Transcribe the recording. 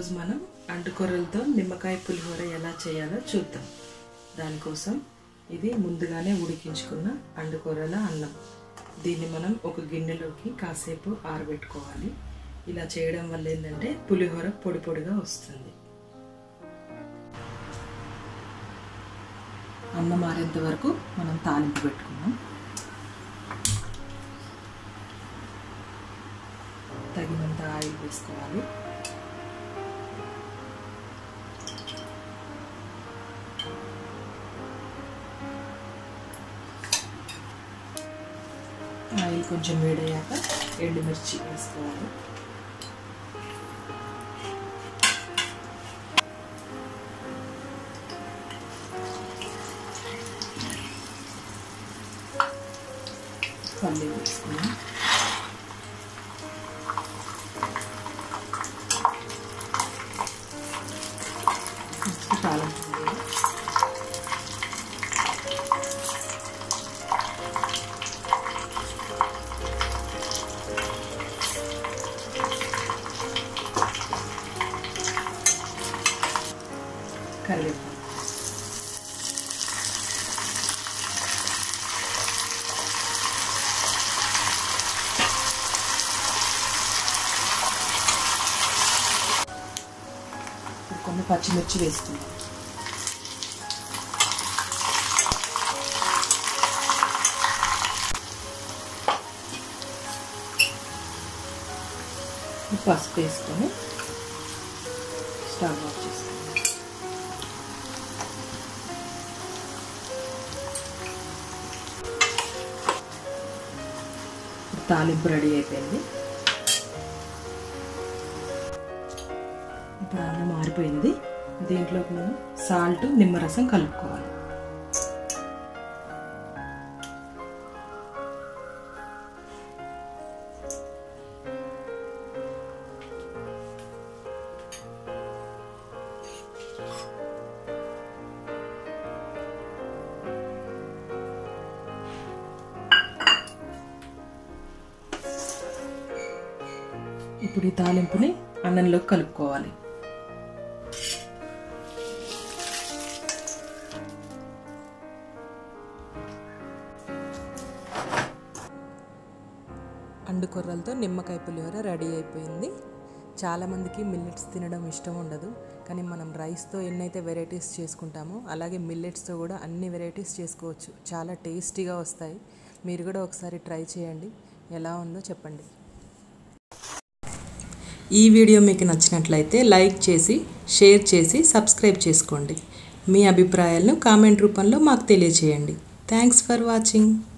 ఈరోజు మనం అంటుకొర్రలతో నిమ్మకాయ పులిహోర ఎలా చేయాలో చూద్దాం దానికోసం ఇది ముందుగానే ఉడికించుకున్న అండుకొర్రల అన్నం దీన్ని మనం ఒక గిన్నెలోకి కాసేపు ఆరబెట్టుకోవాలి ఇలా చేయడం వల్ల ఏంటంటే పులిహోర పొడి పొడిగా వస్తుంది అన్నం ఆరేంత వరకు మనం తాలింపు పెట్టుకున్నాం తగినంత ఆయిల్ వేసుకోవాలి ఆయిల్ కొంచెం వేడయ్యాక ఎండుమిర్చి వేసుకోవాలి పల్లి వేసుకున్నాం తాలింపు కరివేపాకు కొన్ని పచ్చిమిర్చి వేసుకుందాం పసుపు వేసుకొని స్టవ్ ఆఫ్ చేసుకుందాం తాలింపు రెడీ అయిపోయింది ఇప్పుడు అన్నం మారిపోయింది దీంట్లోకి మనం సాల్ట్ నిమ్మరసం కలుపుకోవాలి ఇప్పుడు ఈ తాలింపుని అన్నంలోకి కలుపుకోవాలి అండుకొర్రలతో నిమ్మకాయ పులిహోర రెడీ అయిపోయింది చాలామందికి మిల్లెట్స్ తినడం ఇష్టం ఉండదు కానీ మనం రైస్తో ఎన్నైతే వెరైటీస్ చేసుకుంటామో అలాగే మిల్లెట్స్తో కూడా అన్ని వెరైటీస్ చేసుకోవచ్చు చాలా టేస్టీగా వస్తాయి మీరు కూడా ఒకసారి ట్రై చేయండి ఎలా ఉందో చెప్పండి ఈ వీడియో మీకు నచ్చినట్లయితే లైక్ చేసి షేర్ చేసి సబ్స్క్రైబ్ చేసుకోండి మీ అభిప్రాయాలను కామెంట్ రూపంలో మాకు తెలియచేయండి థ్యాంక్స్ ఫర్ వాచింగ్